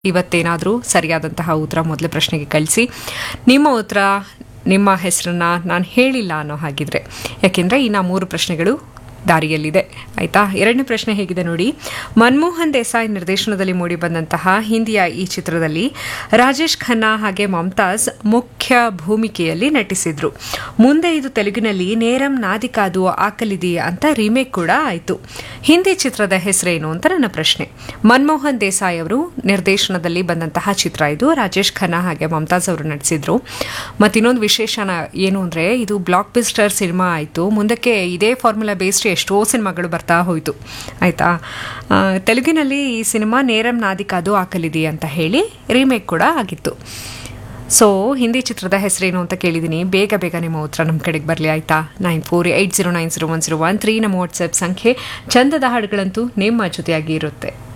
ಇವತ್ತೇನಾದರೂ ಸರಿಯಾದಂತಹ ಉತ್ತರ ಮೊದಲ ಪ್ರಶ್ನೆಗೆ ಕಳಿಸಿ ನಿಮ್ಮ ಉತ್ತರ ನಿಮ್ಮ ಹೆಸರನ್ನ ನಾನು ಹೇಳಿಲ್ಲ ಅನ್ನೋ ಹಾಗಿದ್ರೆ ಯಾಕೆಂದರೆ ಇನ್ನು ಮೂರು ಪ್ರಶ್ನೆಗಳು ದಾರಿಯಲ್ಲಿದೆ ಆಯಿತಾ ಎರಡನೇ ಪ್ರಶ್ನೆ ಹೇಗಿದೆ ನೋಡಿ ಮನಮೋಹನ್ ದೇಸಾಯಿ ನಿರ್ದೇಶನದಲ್ಲಿ ಮೂಡಿಬಂದಂತಹ ಹಿಂದಿಯ ಈ ಚಿತ್ರದಲ್ಲಿ ರಾಜೇಶ್ ಖನ್ನಾ ಹಾಗೆ ಮಮತಾಜ್ ಮುಖ್ಯ ಭೂಮಿಕೆಯಲ್ಲಿ ನಟಿಸಿದ್ರು ಮುಂದೆ ಇದು ತೆಲುಗಿನಲ್ಲಿ ನೇರಂ ನಾದಿಕಾದು ಆಕಲಿದಿ ಅಂತ ರೀಮೇಕ್ ಕೂಡ ಆಯಿತು ಹಿಂದಿ ಚಿತ್ರದ ಹೆಸರೇನು ಅಂತ ನನ್ನ ಪ್ರಶ್ನೆ ಮನಮೋಹನ್ ದೇಸಾಯಿ ಅವರು ನಿರ್ದೇಶನದಲ್ಲಿ ಬಂದಂತಹ ಚಿತ್ರ ಇದು ರಾಜೇಶ್ ಖನ್ನಾ ಹಾಗೆ ಮಮತಾಜ್ ಅವರು ನಟಿಸಿದ್ರು ಮತ್ತು ಇನ್ನೊಂದು ವಿಶೇಷನ ಏನು ಅಂದರೆ ಇದು ಬ್ಲಾಕ್ ಬಿಸ್ಟರ್ ಸಿನಿಮಾ ಆಯಿತು ಮುಂದಕ್ಕೆ ಇದೇ ಫಾರ್ಮುಲಾ ಬೇಸ್ಡ್ ಎಷ್ಟೋ ಸಿನಿಮಾಗಳು ಬರ್ತಾ ಹೋಯಿತು ಆಯಿತಾ ತೆಲುಗಿನಲ್ಲಿ ಈ ಸಿನಿಮಾ ನೇರಂ ನಾದಿಕಾದು ಆಕಲಿದಿ ಅಂತ ಹೇಳಿ ರೀಮೇಕ್ ಕೂಡ ಆಗಿತ್ತು ಸೊ ಹಿಂದಿ ಚಿತ್ರದ ಹೆಸರೇನು ಅಂತ ಕೇಳಿದ್ದೀನಿ ಬೇಗ ಬೇಗ ನಿಮ್ಮ ಉತ್ತರ ನಮ್ಮ ಕಡೆಗೆ ಬರಲಿ ಆಯಿತಾ nine four eight zero nine zero one zero one three ನಮ್ಮ ವಾಟ್ಸಪ್ ಸಂಖ್ಯೆ ಚಂದದ ಹಾಡುಗಳಂತೂ ನಿಮ್ಮ ಜೊತೆಯಾಗಿ ಇರುತ್ತೆ